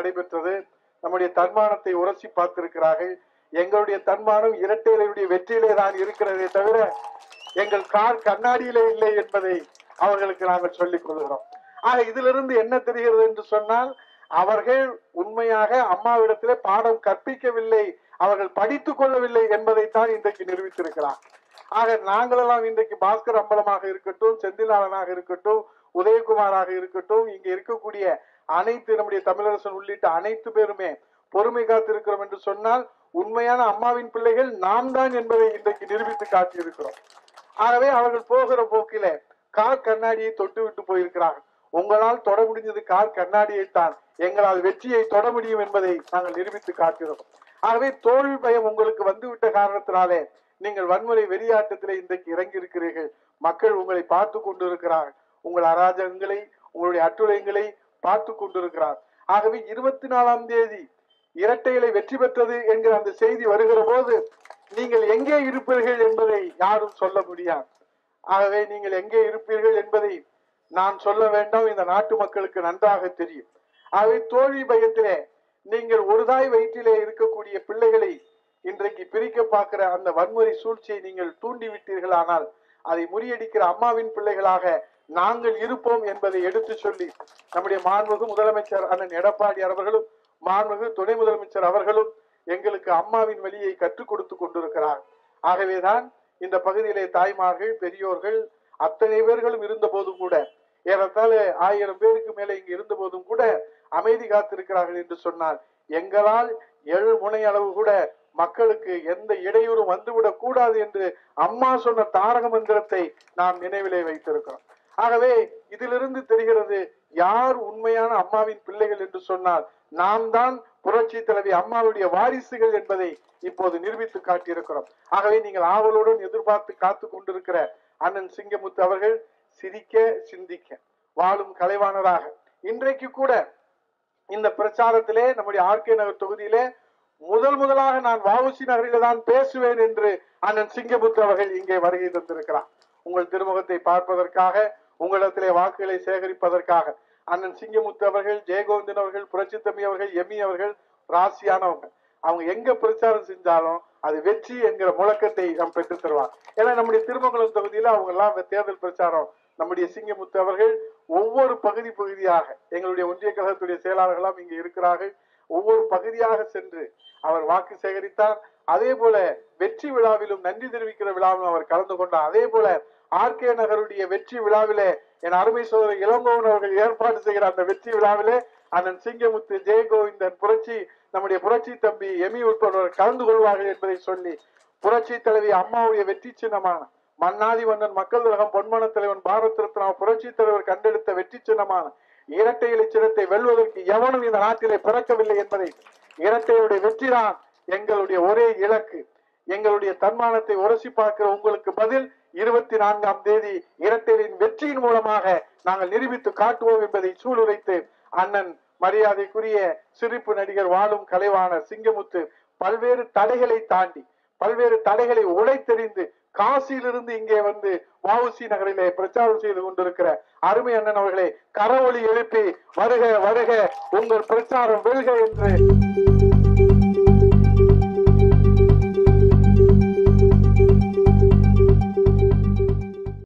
நடைபெற்றது நம்முடைய தன்மானத்தை உரசி பார்த்திருக்கிறார்கள் எங்களுடைய தன்மானம் இரட்டையிலுடைய வெற்றியிலே தான் இருக்கிறதே தவிர எங்கள் கார் கண்ணாடியிலே இல்லை என்பதை அவர்களுக்கு நாங்கள் சொல்லிக் கொள்கிறோம் ஆக இதிலிருந்து என்ன தெரிகிறது என்று சொன்னால் அவர்கள் உண்மையாக அம்மாவிடத்திலே பாடம் கற்பிக்கவில்லை அவர்கள் படித்துக் கொள்ளவில்லை என்பதைத்தான் இன்றைக்கு நிரூபித்திருக்கிறார் ஆக நாங்களெல்லாம் இன்றைக்கு பாஸ்கர் அம்பலமாக இருக்கட்டும் செந்திலாளனாக இருக்கட்டும் உதயகுமாராக இருக்கட்டும் இங்க இருக்கக்கூடிய அனைத்து நம்முடைய தமிழரசன் உள்ளிட்ட அனைத்து பேருமே பொறுமை காத்திருக்கிறோம் என்று சொன்னால் உண்மையான அம்மாவின் பிள்ளைகள் நாம் தான் என்பதை இன்றைக்கு நிரூபித்து காட்டியிருக்கிறோம் ஆகவே அவர்கள் போகிற போக்கில கார் கண்ணாடியை தொட்டு விட்டு போயிருக்கிறார்கள் உங்களால் தொட முடிஞ்சது கார் கண்ணாடியை தான் எங்களால் வெற்றியை தொட முடியும் என்பதை நாங்கள் நிரூபித்து காட்டுகிறோம் ஆகவே தோல்வி பயம் உங்களுக்கு வந்துவிட்ட காரணத்தினாலே நீங்கள் வன்முறை வெறியாட்டத்திலே இன்றைக்கு இறங்கி இருக்கிறீர்கள் மக்கள் உங்களை பார்த்து கொண்டிருக்கிறார்கள் உங்கள் அராஜகங்களை உங்களுடைய அட்டுழையங்களை பார்த்து கொண்டிருக்கிறார் ஆகவே இருபத்தி நாலாம் தேதி இரட்டைகளை வெற்றி பெற்றது என்கிற அந்த செய்தி வருகிற போது நீங்கள் எங்கே இருப்பீர்கள் என்பதை யாரும் சொல்ல முடியாது ஆகவே நீங்கள் எங்கே இருப்பீர்கள் என்பதை நான் சொல்ல வேண்டாம் இந்த நாட்டு மக்களுக்கு நன்றாக தெரியும் ஆகவே தோல்வி பயத்திலே நீங்கள் ஒரு தாய் வயிற்றிலே இருக்கக்கூடிய பிள்ளைகளை இன்றைக்கு பிரிக்க பார்க்கிற அந்த வன்முறை சூழ்ச்சியை நீங்கள் தூண்டி விட்டீர்கள் ஆனால் அதை முறியடிக்கிற அம்மாவின் பிள்ளைகளாக நாங்கள் இருப்போம் என்பதை எடுத்து சொல்லி நம்முடைய மாண்புமிகு முதலமைச்சர் அண்ணன் எடப்பாடி அவர்களும் மாண்புமிகு துணை முதலமைச்சர் அவர்களும் எங்களுக்கு அம்மாவின் வழியை கற்றுக் கொடுத்து கொண்டிருக்கிறார் ஆகவேதான் இந்த பகுதியிலே தாய்மார்கள் பெரியோர்கள் அத்தனை பேர்களும் இருந்த போதும் கூட ஏறத்தாழ ஆயிரம் பேருக்கு மேலே இங்கு இருந்த போதும் கூட அமைதி காத்திருக்கிறார்கள் என்று சொன்னால் எங்களால் எழு முனை அளவு கூட மக்களுக்கு எந்த இடையூறும் வந்துவிடக் கூடாது என்று அம்மா சொன்ன தாரக மந்திரத்தை நாம் நினைவிலே வைத்திருக்கிறோம் ஆகவே இதிலிருந்து தெரிகிறது யார் உண்மையான அம்மாவின் பிள்ளைகள் என்று சொன்னால் நாம் தான் புரட்சி தலைவி அம்மாவுடைய வாரிசுகள் என்பதை இப்போது நிரூபித்து காட்டியிருக்கிறோம் ஆகவே நீங்கள் ஆவலுடன் எதிர்பார்த்து காத்து கொண்டிருக்கிற அண்ணன் சிங்கமுத்து அவர்கள் சிரிக்க சிந்திக்க வாழும் கலைவாணராக இன்றைக்கு கூட இந்த பிரச்சாரத்திலே நம்முடைய ஆர்கே நகர் தொகுதியிலே முதல் முதலாக நான் வஉசி நகரிலே தான் பேசுவேன் என்று அண்ணன் சிங்கமுத்து அவர்கள் இங்கே வருகை தந்திருக்கிறார் உங்கள் திருமுகத்தை பார்ப்பதற்காக உங்களிடத்திலே வாக்குகளை சேகரிப்பதற்காக அண்ணன் சிங்கமுத்து அவர்கள் ஜெயகோவிந்தன் அவர்கள் புரட்சித்தம்பி அவர்கள் எம்மி அவர்கள் ராசியானவங்க அவங்க எங்க பிரச்சாரம் செஞ்சாலும் அது வெற்றி என்கிற முழக்கத்தை நாம் பெற்று தருவார் ஏன்னா நம்முடைய திருமங்கலம் தொகுதியில அவங்க எல்லாம் தேர்தல் பிரச்சாரம் நம்முடைய சிங்கமுத்து அவர்கள் ஒவ்வொரு பகுதி பகுதியாக எங்களுடைய ஒன்றிய கழகத்துடைய செயலாளர்களாம் இங்கே இருக்கிறார்கள் ஒவ்வொரு பகுதியாக சென்று அவர் வாக்கு சேகரித்தார் அதே போல வெற்றி விழாவிலும் நன்றி தெரிவிக்கிற விழாவிலும் அவர் கலந்து கொண்டார் அதே போல ஆர்கே நகருடைய வெற்றி விழாவிலே என் அருமை சோதரர் இளங்கோவன் அவர்கள் ஏற்பாடு செய்கிற அந்த வெற்றி விழாவிலே அண்ணன் சிங்கமுத்து ஜெயகோவிந்தன் புரட்சி நம்முடைய புரட்சி தம்பி எமி உட்படவர் கலந்து கொள்வார்கள் என்பதை சொல்லி புரட்சி தலைவி அம்மாவுடைய வெற்றி சின்னமான மன்னாதி மன்னன் மக்கள் திலகம் பொன்மன தலைவன் பாரத் ரத்னா புரட்சி தலைவர் கண்டெடுத்த வெற்றி சின்னமான இரட்டை இலை சின்னத்தை வெல்வதற்கு எவனும் இந்த நாட்டிலே பிறக்கவில்லை என்பதை இரட்டையுடைய வெற்றிதான் எங்களுடைய ஒரே இலக்கு எங்களுடைய தன்மானத்தை உரசி பார்க்கிற உங்களுக்கு பதில் இருபத்தி நான்காம் தேதி இரட்டையின் வெற்றியின் மூலமாக நாங்கள் நிரூபித்து காட்டுவோம் என்பதை சூளுரைத்து அண்ணன் மரியாதைக்குரிய சிரிப்பு நடிகர் வாழும் கலைவாணர் சிங்கமுத்து பல்வேறு தடைகளை தாண்டி பல்வேறு தடைகளை உடைத்தெறிந்து காசியிலிருந்து இங்கே வந்து வஉசி நகரிலே பிரச்சாரம் செய்து கொண்டிருக்கிற அருமை அண்ணன் அவர்களே கரவொலி எழுப்பி வருக வருக உங்கள் பிரச்சாரம் வெல்க என்று